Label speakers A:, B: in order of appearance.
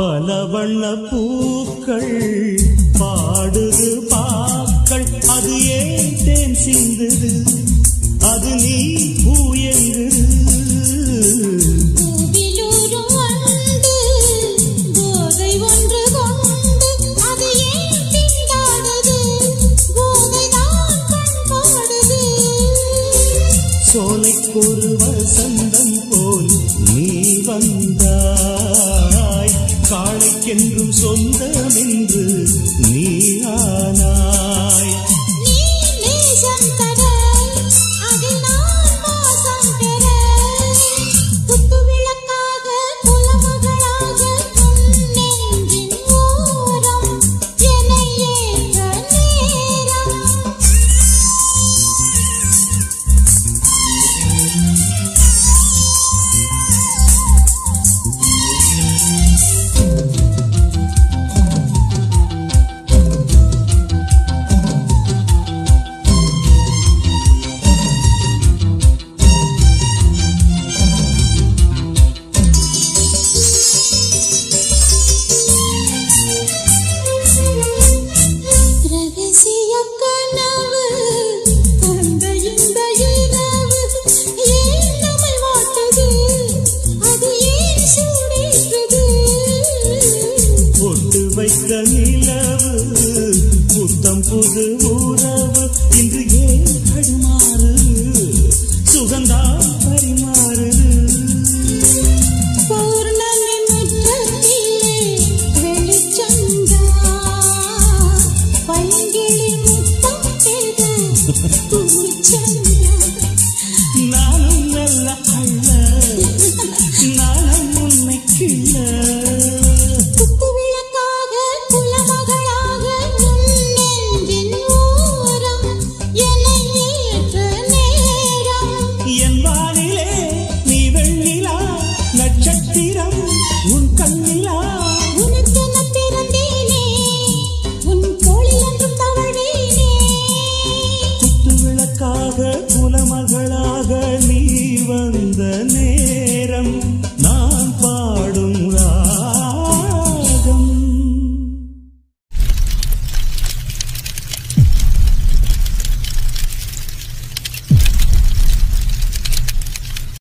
A: பல வண்ண பூக்கள் பாடுது பாக்கள் அது ஏன் தேன் சிந்துது அது நீ பூ எங்குது
B: பூவிலூரும் வண்டு போதை ஒன்று கொண்டு அது ஏன் திண்டாடுது போதைதான் கண் பாடுது
A: சோலைக்கொரு வசந்தம் போல் நீ வந்தாய் காளைக்கென்றும் சொந்தமென்று நீ ஆனாய்
B: நீ நேசம் தர அதில் நான் மோசம் பெற குத்து விளக்காக குலமகளாக உன் நெஞ்சின் ஓரம் என்னை ஏற்ற நேரம் ரகசிய கனவு அந்த இந்த இரவு ஏன் நம்மை வாட்டுது அது ஏன் சூடேற்றுது
A: பொட்டு வைத்த நிலவு புத்தம் புது உறவு இன்று ஏன் தடுமாறுது சுகந்தான் பரிமாறுது
B: பௌர்ணமி முற்றத்திலே வெளிச்சந்தா பைங்கிளி முத்தம் பெய்த பூச்சந்தா
A: நானும் நல்ல அள்ள நானும் உன்னை கிள்ள
B: குத்து விளக்காக குலமகளாக உன் நெஞ்சின் ஓரம் என்னை ஏற்ற நேரம்
A: என் வானிலே நீ வெண்ணிலா நட்சத்திரம் உன் கண்ணிலா
B: உனக்கென பிறந்தேனே உன் தோளில் என்றும் தவழ்வேனே
A: குத்து விளக்காக